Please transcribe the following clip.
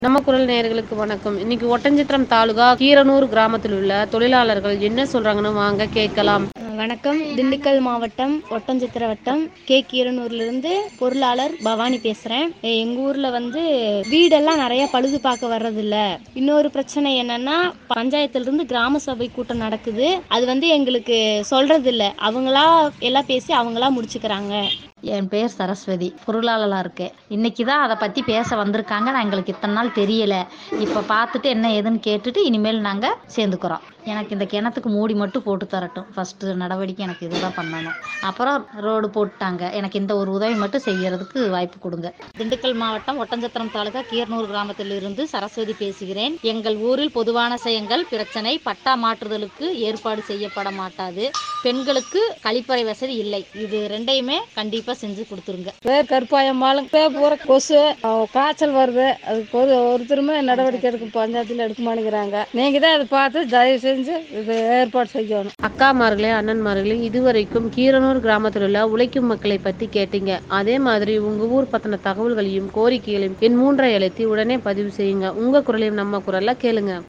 நம்ம குரல் நேயர்களுக்கு வணக்கம் இன்னைக்கு ஒட்டஞ்சித்திரம் தாலுகா கீரனூர் கிராமத்தில் உள்ள தொழிலாளர்கள் என்ன சொல்றாங்கன்னு வாங்க கேட்கலாம் வணக்கம் திண்டுக்கல் மாவட்டம் ஒட்டஞ்சித்திர வட்டம் கே கீரனூர்லேருந்து பொருளாளர் பவானி பேசுகிறேன் எங்கள் ஊரில் வந்து வீடெல்லாம் நிறைய பழுது பார்க்க வர்றதில்ல இன்னொரு பிரச்சனை என்னன்னா பஞ்சாயத்துலேருந்து கிராம சபை கூட்டம் நடக்குது அது வந்து எங்களுக்கு சொல்றதில்ல அவங்களா எல்லாம் பேசி அவங்களா முடிச்சுக்கிறாங்க என் பேர் சரஸ்வதி பொருளாளராக இருக்கேன் இன்னைக்கு தான் அதை பற்றி பேச வந்திருக்காங்க நான் எங்களுக்கு இத்தனை நாள் தெரியல இப்போ பார்த்துட்டு என்ன ஏதுன்னு கேட்டுட்டு இனிமேல் நாங்கள் சேர்ந்துக்கிறோம் எனக்கு இந்த கிணத்துக்கு மூடி மட்டும் போட்டு தரட்டும் ஃபஸ்ட்டு நடவடிக்கை எனக்கு இதுதான் பண்ணணும் அப்புறம் ரோடு போட்டாங்க எனக்கு இந்த ஒரு உதவி மட்டும் செய்யறதுக்கு வாய்ப்பு கொடுங்க திண்டுக்கல் மாவட்டம் ஒட்டஞ்சத்திரம் தாலுகா கீரனூர் கிராமத்திலிருந்து சரஸ்வதி பேசுகிறேன் எங்கள் ஊரில் பொதுவான செயங்கள் பிரச்சனை பட்டா மாற்றுதலுக்கு ஏற்பாடு செய்யப்பட மாட்டாது பெண்களுக்கு கழிப்பறை வசதி இல்லை இது ரெண்டையுமே கண்டிப்பாக செஞ்சு கொடுத்துருங்க பேர் கருப்பாயம்மாளும் பேர் பூரா கொசு அஹ் காய்ச்சல் வருது அதுக்கு ஒரு ஒருத்தருமே நடவடிக்கை எடுக்க பஞ்சாயத்தில் எடுக்க மாட்டேங்கிறாங்க நீங்க தான் அதை பார்த்து தயவு செஞ்சு இது ஏற்பாடு செய்யணும் அக்காமார்களே அண்ணன்மார்களே இதுவரைக்கும் கீரனூர் கிராமத்தில் உள்ள உழைக்கும் மக்களை பத்தி கேட்டீங்க அதே மாதிரி உங்க ஊர் பத்தின தகவல்களையும் கோரிக்கைகளையும் என் மூன்றை அழைத்து உடனே பதிவு செய்யுங்க உங்க குரலையும் நம்ம குரல்ல கேளுங்க